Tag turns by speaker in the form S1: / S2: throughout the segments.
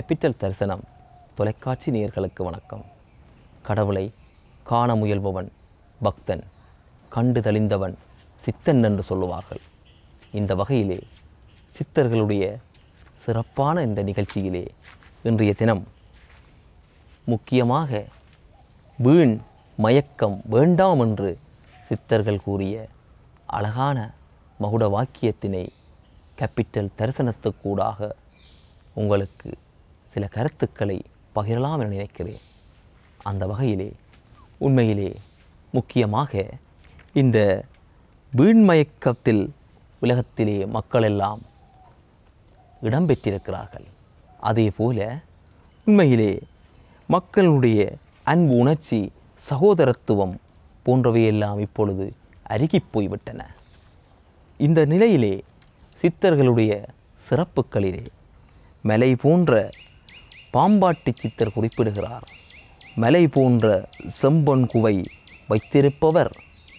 S1: capital தரிசனம் தொலைக்காட்சி நேயர்களுக்கு வணக்கம் கடவுளை காண முயல்பவன் பக்தன் கண்டு தெளிந்தவன் சித்தன் என்று சொல்லுவார்கள் இந்த வகையிலே சித்தர்களுடைய சிறப்பான இந்த நிகழ்ச்சியிலே இன்றைய தினம் முக்கியமாக வீண் மயக்கம் வேண்டாம் என்று சித்தர்கள் கூறிய அழகான மகுட வாக்கியத்தினை கேபிட்டல் தரிசனத்துக்கூடாக உங்களுக்கு சில கருத்துக்களை பகிரலாம் என நினைக்கிறேன் அந்த வகையிலே உண்மையிலே முக்கியமாக இந்த வீண்மயக்கத்தில் உலகத்திலே மக்களெல்லாம் இடம்பெற்றிருக்கிறார்கள் அதே போல உண்மையிலே மக்களுடைய அன்பு உணர்ச்சி சகோதரத்துவம் போன்றவையெல்லாம் இப்பொழுது அருகிப் போய்விட்டன இந்த நிலையிலே சித்தர்களுடைய சிறப்புகளிலே மலை போன்ற பாம்பாட்டி சித்தர் குறிப்பிடுகிறார் மலை போன்ற செம்பொன் குவை வைத்திருப்பவர்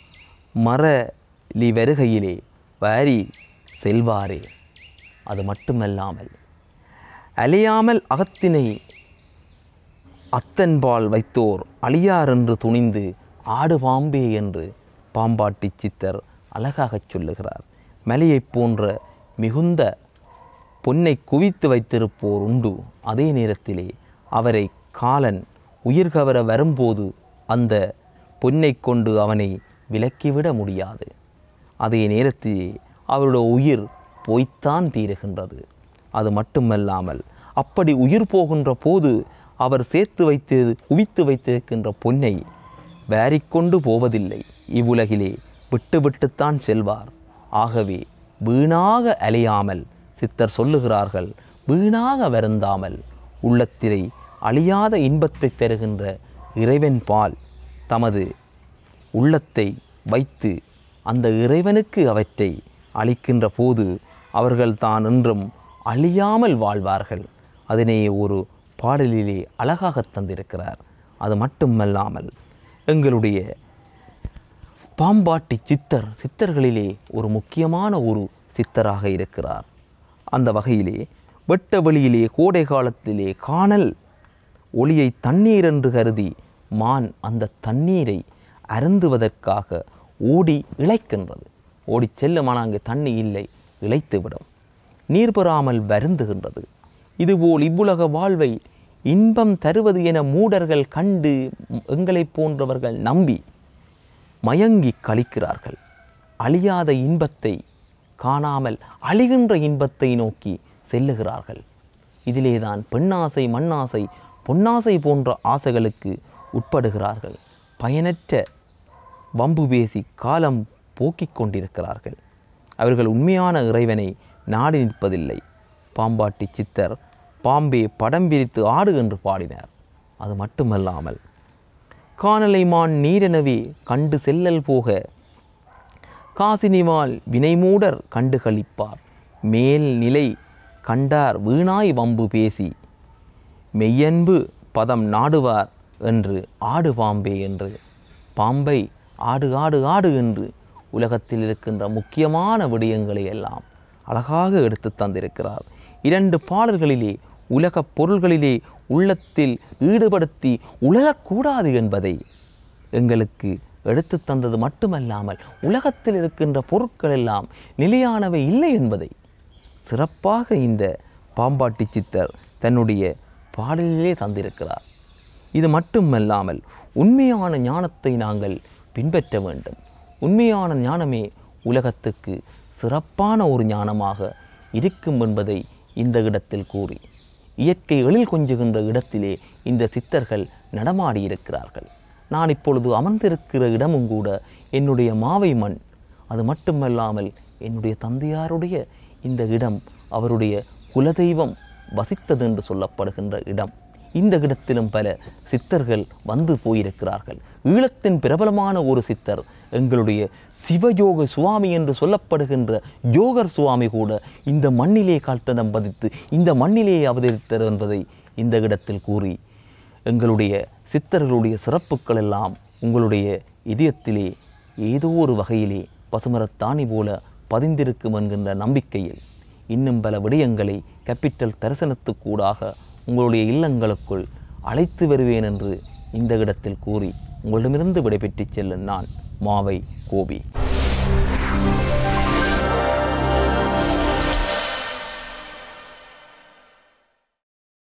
S1: மரலி வருகையிலே வாரி செல்வாரே அது மட்டுமல்லாமல் அலையாமல் அகத்தினை அத்தன்பால் வைத்தோர் அழியார் என்று துணிந்து ஆடு பாம்பே என்று பாம்பாட்டி சித்தர் அழகாகச் சொல்லுகிறார் மலையைப் போன்ற மிகுந்த பொன்னை குவித்து வைத்திருப்போர் உண்டு அதே நேரத்திலே அவரை காலன் உயிர் கவர வரும்போது அந்த பொன்னை கொண்டு அவனை விலக்கிவிட முடியாது அதே நேரத்தில் அவருடைய உயிர் போய்த்தான் தீருகின்றது அது மட்டுமல்லாமல் அப்படி உயிர் போகின்ற போது அவர் சேர்த்து வைத்து குவித்து வைத்திருக்கின்ற பொன்னை வாரிக்கொண்டு போவதில்லை இவ்வுலகிலே விட்டு விட்டுத்தான் செல்வார் ஆகவே வீணாக அலையாமல் சித்தர் சொல்லுகிறார்கள் வீணாக வருந்தாமல் உள்ளத்திலே அழியாத இன்பத்தை தருகின்ற இறைவன் பால் தமது உள்ளத்தை வைத்து அந்த இறைவனுக்கு அவற்றை அளிக்கின்ற போது அவர்கள் தான் என்றும் அழியாமல் வாழ்வார்கள் அதனை ஒரு பாடலிலே அழகாக தந்திருக்கிறார் அது மட்டுமல்லாமல் எங்களுடைய பாம்பாட்டி சித்தர் சித்தர்களிலே ஒரு முக்கியமான ஒரு சித்தராக இருக்கிறார் அந்த வகையிலே வெட்ட வெளியிலே கோடை காலத்திலே காணல் ஒளியை தண்ணீர் என்று கருதி மான் அந்த தண்ணீரை அருந்துவதற்காக ஓடி இழைக்கின்றது ஓடி செல்லுமானால் அங்கே தண்ணி இல்லை இழைத்துவிடும் நீர் பெறாமல் வருந்துகின்றது இதுபோல் இவ்வுலக வாழ்வை இன்பம் தருவது என மூடர்கள் கண்டு எங்களைப் போன்றவர்கள் நம்பி மயங்கி கழிக்கிறார்கள் அழியாத இன்பத்தை காணாமல் அழிகின்ற இன்பத்தை நோக்கி செல்லுகிறார்கள் இதிலேதான் பெண்ணாசை மண்ணாசை பொன்னாசை போன்ற ஆசைகளுக்கு உட்படுகிறார்கள் பயனற்ற வம்பு பேசி காலம் போக்கிக் கொண்டிருக்கிறார்கள் அவர்கள் உண்மையான இறைவனை நாடி நிற்பதில்லை பாம்பாட்டி சித்தர் பாம்பே படம் பிரித்து ஆடு என்று பாடினார் அது மட்டுமல்லாமல் காணலை மான் நீரெனவே கண்டு செல்லல் போக காசினிவால் வினைமூடர் கண்டு களிப்பார் மேல் நிலை கண்டார் வீணாய் வம்பு பேசி மெய்யன்பு பதம் நாடுவார் என்று ஆடு பாம்பே என்று பாம்பை ஆடு ஆடு ஆடு என்று உலகத்தில் இருக்கின்ற முக்கியமான விடயங்களை எல்லாம் அழகாக எடுத்து தந்திருக்கிறார் இரண்டு பாடல்களிலே உலகப் பொருள்களிலே உள்ளத்தில் ஈடுபடுத்தி உலகக்கூடாது என்பதை எங்களுக்கு எடுத்து தந்தது மட்டுமல்லாமல் உலகத்தில் இருக்கின்ற பொருட்கள் எல்லாம் நிலையானவை இல்லை என்பதை சிறப்பாக இந்த பாம்பாட்டி சித்தர் தன்னுடைய பாடலிலே தந்திருக்கிறார் இது மட்டுமல்லாமல் உண்மையான ஞானத்தை நாங்கள் பின்பற்ற வேண்டும் உண்மையான ஞானமே உலகத்துக்கு சிறப்பான ஒரு ஞானமாக இருக்கும் என்பதை இந்த இடத்தில் கூறி இயற்கை எழில் கொஞ்சுகின்ற இடத்திலே இந்த சித்தர்கள் நடமாடியிருக்கிறார்கள் நான் இப்பொழுது அமர்ந்திருக்கிற இடமும் கூட என்னுடைய மாவை மண் அது மட்டுமல்லாமல் என்னுடைய தந்தையாருடைய இந்த இடம் அவருடைய குலதெய்வம் வசித்தது என்று சொல்லப்படுகின்ற இடம் இந்த இடத்திலும் பல சித்தர்கள் வந்து போயிருக்கிறார்கள் ஈழத்தின் பிரபலமான ஒரு சித்தர் எங்களுடைய சிவயோக சுவாமி என்று சொல்லப்படுகின்ற யோகர் சுவாமி கூட இந்த மண்ணிலே கால்தடம் பதித்து இந்த மண்ணிலே அவதரித்தார் என்பதை இந்த இடத்தில் கூறி எங்களுடைய சித்தர்களுடைய சிறப்புகள் எல்லாம் உங்களுடைய இதயத்திலே ஏதோ ஒரு வகையிலே பசுமரத்தாணி போல பதிந்திருக்கும் என்கின்ற நம்பிக்கையில் இன்னும் பல விடயங்களை கேபிட்டல் தரிசனத்துக்கூடாக உங்களுடைய இல்லங்களுக்குள் அழைத்து வருவேன் என்று இந்த இடத்தில் கூறி உங்களிடமிருந்து விடைபெற்றுச் செல்லும் நான் மாவை கோபி